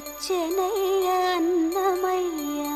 వచ్చెనయ్య అన్నమయ్యా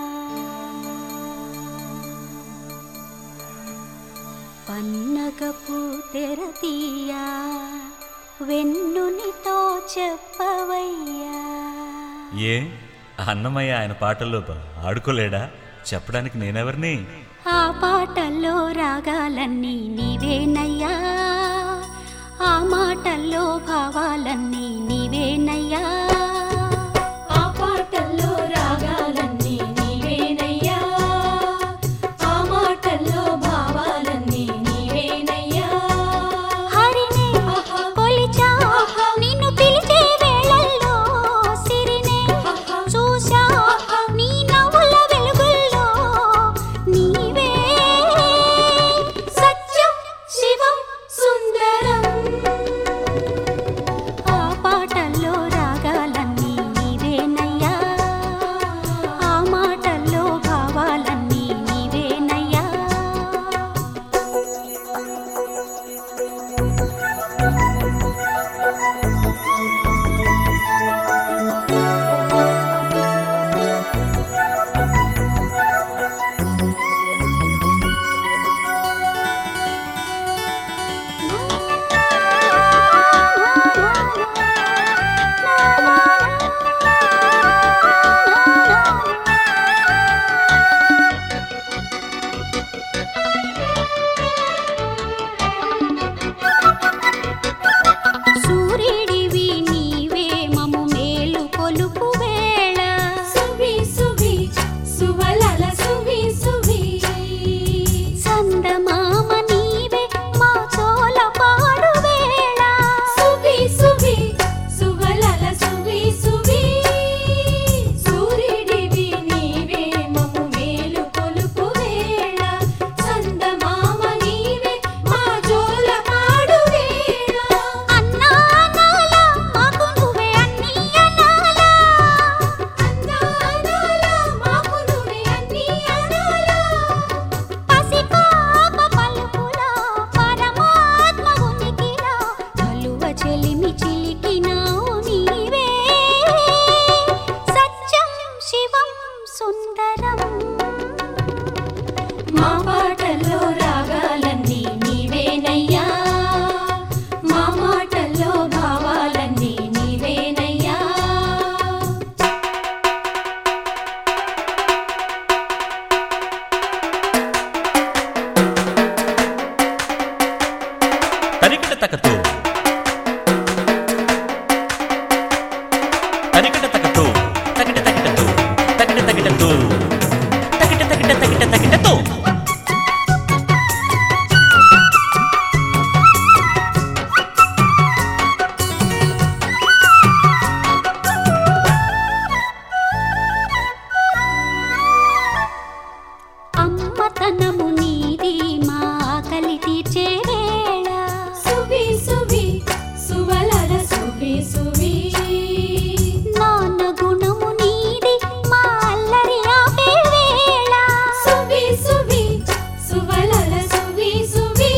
పన్నగపు తెరతీయా వెన్నునితో చెప్పవయ్యా ఏ అన్నమయ్య ఆయన పాటల్లో బ- ఆడుకోలేడా చెప్పడానికి నేనెవరిని ఆ పాటల్లో రాగాలన్నీ నీవేనయ్యా ఆ మాటల్లో భావాలన్నీ నీవేనయ్యా ఆ పాటల్లో రాగాలన్నీ నీవేనయ్యా ఆ మాటల్లో భావాలన్నీ నీవేనయ్యా హరినే ఆహా. కొలిచా ఆహా. నిన్ను పిలిచే వేళల్లో సిరినే ఆహా. చూశా ఆహా. నీ నవ్వుల వెలుగుల్లో నీవే సత్యం శివం సుందరం ఆ పాటల్లో రాగాలన్నీ నీవేనయ్యా ఆ మాటల్లో భావాలన్నీ నీవేనయ్యా సూర్యుడివి నీవే మము మేలు కొలుపు వేళ సువి సువి సువలల సువి సువి చందమామ నీవే మా చోల పాడు వేళ సువి సువి సువలల సువి సువి సూర్యుడివి నీవే మము మేలు కొలుపు వేళ చందమామ నీవే మా జోల పాడు వేళ అన్నా అనాలా మాకు నువ్వే అన్నీ అనాలా అన్నానాల మాకు నువ్వే అన్నీ అనాలా పసిపాప పలుకులో పరమాత్మ ఉనికిలో కలువ చెలిమి చిలికినావు నీవే సత్యం శివం సుందరం మా పాటల్లో రాగాలన్నీ నీవేనయ్యా మా మాటల్లో భావాలన్నీ నీవేనయ్యా తరికిట తకతో తరికిట తకతో తకిట తకిటతో తకిట తకిటతో తకిట తకిట తకిట తకిటతో అమ్మతనము నీది మా ఆకలి తీర్చే వేళ సువి సువి సువలల సువి సువి నాన్న గుణము నీది మా అల్లరి ఆపే వేళ సువి సువి సువలల సువి సువి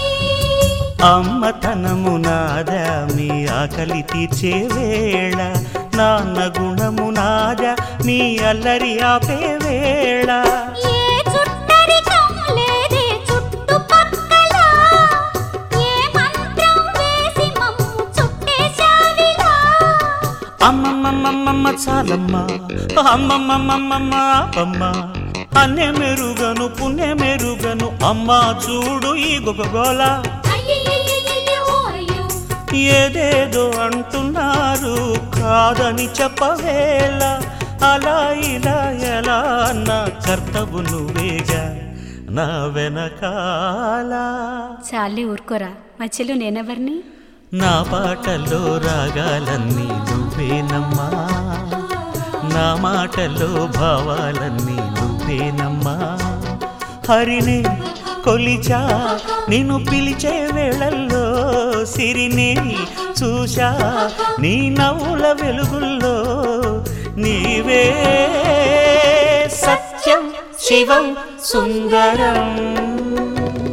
అమ్మతనము నాదా మీ ఆకలి తీర్చే వేళ నాన్న గుణము నాదా నీ అల్లరి ఆపే వేళ ఏ చుట్టరికం లేదే చుట్టుపక్కల ఏ మంత్రం వేసి మమ్ము చుట్టేశావిలా అమ్మమ్మమ్మమ్మ చాలమ్మ అమ్మమ్మమ్మమ్మ ఆపమ్మ అన్య మెరుగను పుణ్య మెరుగను అమ్మ చూడు ఈ గొగగోల అయ్యయ్యయ్యయ్యయ్య ఓరయ్యో ఏదేదో అంటున్నారు కాదని చెప్పవేళ అలా ఇలా ఎలా నా కర్తవు నువ్వేగా నా వెనకాల చాలి ఊరుకోరా మధ్యలో నేనెవరిని నా పాటల్లో రాగాలన్నీ నువ్వేనమ్మా నా మాటల్లో భావాలన్నీ నువ్వేనమ్మా హరిని కొలిచా నిన్ను పిలిచే వేళల్లో సిరిని చూశా నీ నవ్వుల వెలుగుల్లో నీవే సత్యం శివం సుందరం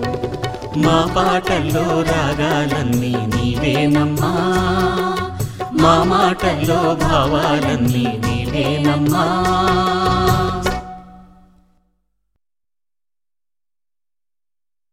మా పాటల్లో రాగాలన్నీ నీవేనమ్మా మా మాటల్లో భావాలన్నీ నీవేనమ్మా